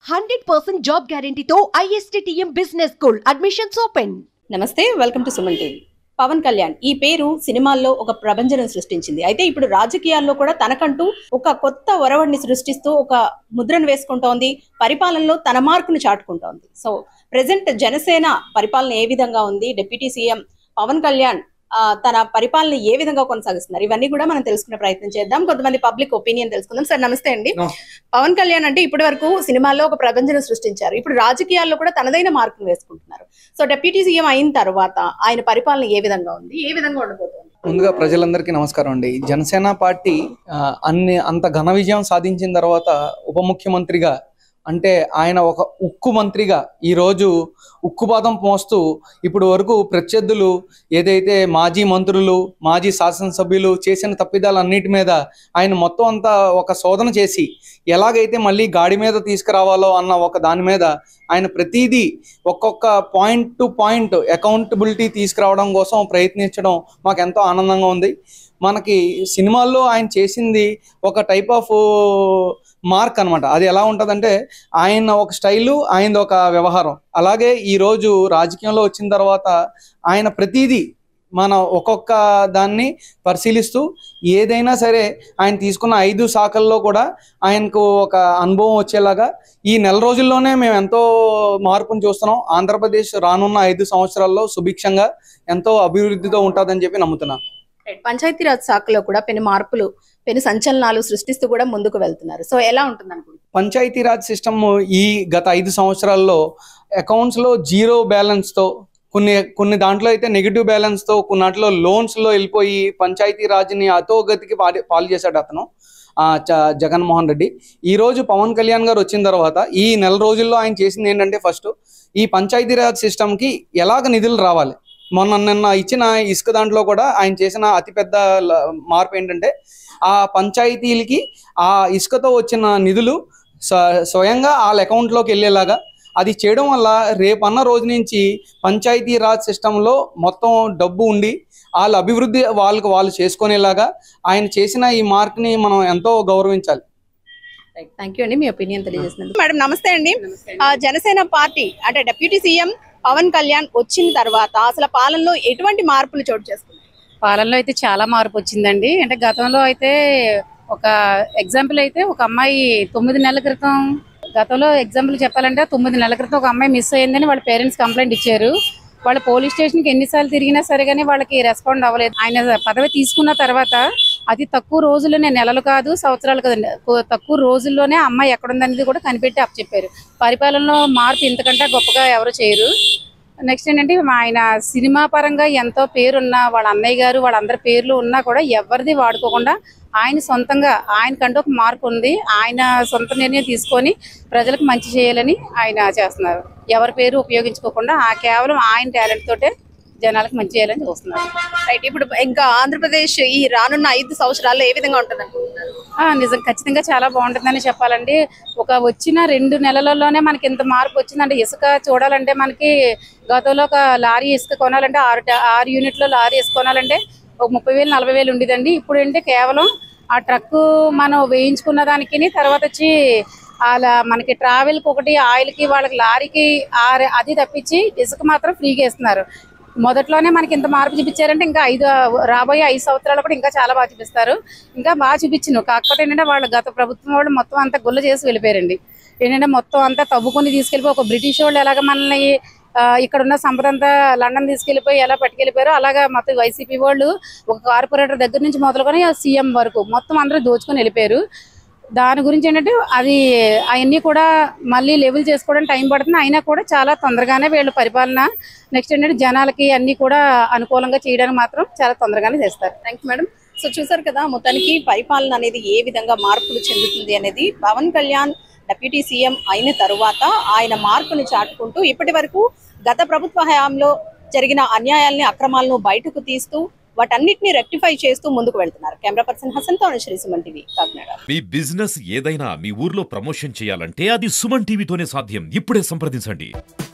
hundred percent job గ్యారంటీతో ISTTM business school admissions open నమస్తే welcome to Suman TV Pawan Kalyan ఈ పేరు సినిమాల్లో ఒక ప్రభంజనం సృష్టించింది అయితే ఇప్పుడు రాజకీయాల్లో కూడా తనకంటూ ఒక కొత్త ఒరవడిని సృష్టిస్తూ ఒక ముద్రను వేసుకుంటోంది పరిపాలనలో తన మార్కును చాటుకుంటోంది సో ప్రెసెంట్ జనసేన పరిపాలన ఏ విధంగా ఉంది డిప్యూటీ సీఎం పవన్ కళ్యాణ్ ఆ, తన పరిపాలన ఏ విధంగా కొనసాగిస్తున్నారు ఇవన్నీ కూడా మనం తెలుసుకునే ప్రయత్నం చేద్దాం కొంతమంది పబ్లిక్ ఒపీనియన్ తెలుసుకుందాం సార్ నమస్తే అండి పవన్ కళ్యాణ్ అంటే ఇప్పటి వరకు సినిమాల్లో ఒక ప్రభంజనం సృష్టించారు ఇప్పుడు రాజకీయాల్లో కూడా తనదైన మార్కులు వేసుకుంటున్నారు సో డిప్యూటీ సీఎం అయిన తర్వాత ఆయన పరిపాలన ఏ విధంగా ఉంది ఏ విధంగా ఉండబోతోంది ముందుగా ప్రజలందరికీ నమస్కారం అండి జనసేన పార్టీ ఆ, అన్ని అంత ఘన విజయం సాధించిన తర్వాత ఉప ముఖ్యమంత్రిగా అంటే ఆయన ఒక ఉక్కు మంత్రిగా ఈరోజు ఉక్కుపాదం మోస్తూ ఇప్పుడు వరకు ప్రత్యర్థులు ఏదైతే మాజీ మంత్రులు మాజీ శాసనసభ్యులు చేసిన తప్పిదాలన్నిటి మీద ఆయన మొత్తం అంతా ఒక శోధన చేసి ఎలాగైతే మళ్ళీ గాడి మీద తీసుకురావాలో అన్న ఒక దాని మీద ఆయన ప్రతిదీ ఒక్కొక్క పాయింట్ టు పాయింట్ అకౌంటబిలిటీ తీసుకురావడం కోసం ప్రయత్నించడం మాకు ఎంతో ఆనందంగా ఉంది మనకి సినిమాల్లో ఆయన చేసింది ఒక టైప్ ఆఫ్ మార్క్ అన్నమాట అది ఎలా ఉంటుందంటే ఆయన ఒక స్టైలు ఆయనది ఒక వ్యవహారం అలాగే ఈరోజు రాజకీయంలో వచ్చిన తర్వాత ఆయన ప్రతిదీ మనం ఒక్కొక్క దాన్ని పరిశీలిస్తూ ఏదైనా సరే ఆయన తీసుకున్న ఐదు శాఖల్లో కూడా ఆయనకు ఒక అనుభవం వచ్చేలాగా ఈ నెల రోజుల్లోనే మేము ఎంతో మార్పును చూస్తున్నాం ఆంధ్రప్రదేశ్ రానున్న ఐదు సంవత్సరాల్లో సుభిక్షంగా ఎంతో అభివృద్ధితో ఉంటుందని చెప్పి నమ్ముతున్నాను పంచాయతీరాజ్ శాఖలో కూడా పెను మార్పులు పెను సంచలనాలు సృష్టిస్తూ కూడా ముందుకు వెళ్తున్నారు సో ఎలా ఉంటుంది అనుకుంటున్నారు పంచాయతీరాజ్ సిస్టమ్ ఈ గత ఐదు సంవత్సరాల్లో అకౌంట్స్లో జీరో బ్యాలెన్స్తో కొన్ని కొన్ని దాంట్లో అయితే నెగిటివ్ బ్యాలెన్స్తో కొన్నాటిలో లోన్స్లో వెళ్ళిపోయి పంచాయతీరాజ్ని అతోగతికి పాలి పాలు చేశాడు అతను ఆ, చ- జగన్మోహన్ రెడ్డి ఈ రోజు పవన్ కళ్యాణ్ గారు వచ్చిన తర్వాత ఈ నెల రోజుల్లో ఆయన చేసింది ఏంటంటే ఫస్ట్ ఈ పంచాయతీరాజ్ సిస్టమ్కి ఎలాగ నిధులు రావాలి మొన్న నిన్న ఇచ్చిన ఇసుక దాంట్లో కూడా ఆయన చేసిన అతిపెద్ద ల- మార్పు ఏంటంటే ఆ పంచాయతీలకి ఆ ఇసుకతో వచ్చిన నిధులు స్వ- స్వయంగా వాళ్ళ అకౌంట్లోకి వెళ్ళేలాగా అది చేయడం వల్ల రేపన్న రోజు నుంచి పంచాయతీ రాజ్ సిస్టంలో మొత్తం డబ్బు ఉండి వాళ్ళ అభివృద్ధి వాళ్ళకి వాళ్ళు చేసుకునేలాగా ఆయన చేసిన ఈ మార్క్ని మనం ఎంతో గౌరవించాలి థ్యాంక్ యూ అండి మీ ఒపీనియన్ తెలియజేసినందుకు మేడం నమస్తే అండి ఆ, జనసేన పార్టీ అంటే డిప్యూటీ సీఎం పవన్ కళ్యాణ్ వచ్చిన తర్వాత అసలు పాలనలో ఎటువంటి మార్పులు చోటు చేసుకున్నాయి పాలనలో అయితే చాలా మార్పు వచ్చిందండి అంటే గతంలో అయితే ఒక ఎగ్జాంపుల్ అయితే ఒక అమ్మాయి తొమ్మిది నెలల క్రితం గతంలో ఎగ్జాంపుల్ చెప్పాలంటే తొమ్మిది నెలల క్రితం ఒక అమ్మాయి మిస్ అయ్యిందని వాళ్ళ పేరెంట్స్ కంప్లైంట్ ఇచ్చారు వాళ్ళ పోలీస్ స్టేషన్కి ఎన్నిసార్లు తిరిగినా సరే కానీ వాళ్ళకి రెస్పాండ్ అవ్వలేదు ఆయన పదవి తీసుకున్న తర్వాత అతి తక్కువ రోజుల్లోనే నెలలు కాదు సంవత్సరాలు కదండి కొ- తక్కువ రోజుల్లోనే ఆ అమ్మాయి ఎక్కడుందనేది కూడా కనిపెట్టి అప్పచెప్పారు పరిపాలనలో మార్పు ఇంతకంటే గొప్పగా ఎవరు చేయరు నెక్స్ట్ ఏంటంటే ఆయన సినిమా పరంగా ఎంతో పేరున్న వాళ్ళ అన్నయ్య గారు వాళ్ళందరి పేర్లు ఉన్నా కూడా ఎవరిది వాడుకోకుండా ఆయన సొంతంగా ఆయనకంటూ ఒక మార్పు ఉంది ఆయన సొంత నిర్ణయం తీసుకొని ప్రజలకు మంచి చేయాలని ఆయన చేస్తున్నారు ఎవరి పేరు ఉపయోగించుకోకుండా ఆ కేవలం ఆయన టాలెంట్ తోటే జనాలకు మంచి చేయాలని చూస్తున్నారు రైట్ ఇప్పుడు ఇంకా ఆంధ్రప్రదేశ్ ఈ రానున్న ఐదు సంవత్సరాల్లో ఏ విధంగా ఉంటుంది అనుకుంటున్నారు ఆ, నిజం ఖచ్చితంగా చాలా బాగుంటుందని చెప్పాలండి ఒక వచ్చిన రెండు నెలలలోనే మనకి ఇంత మార్పు వచ్చిందంటే ఇసుక చూడాలంటే మనకి గతంలో ఒక లారీ ఇసుక కొనాలంటే ఆరు ట- ఆరు యూనిట్లో లారీ ఇసుక కొనాలంటే ఒక ముప్పై వేలు నలభై వేలు ఉండేదండి ఇప్పుడు ఏంటి కేవలం ఆ ట్రక్కు మనం వేయించుకున్న దానికి తర్వాత వచ్చి అలా మనకి ట్రావెల్కి ఒకటి ఆయిల్కి వాళ్ళకి లారీకి ఆ రె- అది తప్పించి ఇసుక మాత్రం ఫ్రీగా ఇస్తున్నారు మొదట్లోనే మనకి ఇంత మార్పు చూపించారంటే ఇంకా ఐదు రాబోయే ఐదు సంవత్సరాలు కూడా ఇంకా చాలా బాగా చూపిస్తారు ఇంకా బాగా చూపించను కాకపోతే ఏంటంటే వాళ్ళు గత ప్రభుత్వం వాళ్ళు మొత్తం అంతా గుల్ల చేసి వెళ్ళిపోయారండి ఏంటంటే మొత్తం అంతా తవ్వుకొని తీసుకెళ్ళిపోయి ఒక బ్రిటిష్ వాళ్ళు ఎలాగ మనల్ని ఆ, ఇక్కడ ఉన్న సంపద అంతా లండన్ తీసుకెళ్ళిపోయి ఎలా పట్టుకెళ్ళిపోయారో అలాగా మొత్తం వైసీపీ వాళ్ళు ఒక కార్పొరేటర్ దగ్గర నుంచి మొదలుకొని సీఎం వరకు మొత్తం అందరూ దోచుకొని వెళ్ళిపోయారు దాని గురించి ఏంటంటే అది అవన్నీ కూడా మళ్ళీ లెవెల్ చేసుకోవడానికి టైం పడుతుంది అయినా కూడా చాలా తొందరగానే వీళ్ళు పరిపాలన నెక్స్ట్ ఏంటంటే జనాలకి అన్ని కూడా అనుకూలంగా చేయడానికి మాత్రం చాలా తొందరగానే చేస్తారు థ్యాంక్ యూ మేడం సో చూసారు కదా మొత్తానికి పరిపాలన అనేది ఏ విధంగా మార్పులు చెందుతుంది అనేది పవన్ కళ్యాణ్ డిప్యూటీ సీఎం అయిన తరువాత ఆయన మార్పును చాటుకుంటూ ఇప్పటి వరకు గత ప్రభుత్వ హయాంలో జరిగిన అన్యాయాల్ని అక్రమాలను బయటకు తీస్తూ వాటన్నిటిని రెక్టిఫై చేస్తూ ముందుకు వెళ్తున్నారు కెమెరా పర్సన్ హసన్ తో శ్రీ సుమన్ టీవీ కాకినాడ మీ బిజినెస్ ఏదైనా మీ ఊర్లో ప్రమోషన్ చేయాలంటే అది సుమన్ టీవీతోనే సాధ్యం ఇప్పుడే సంప్రదించండి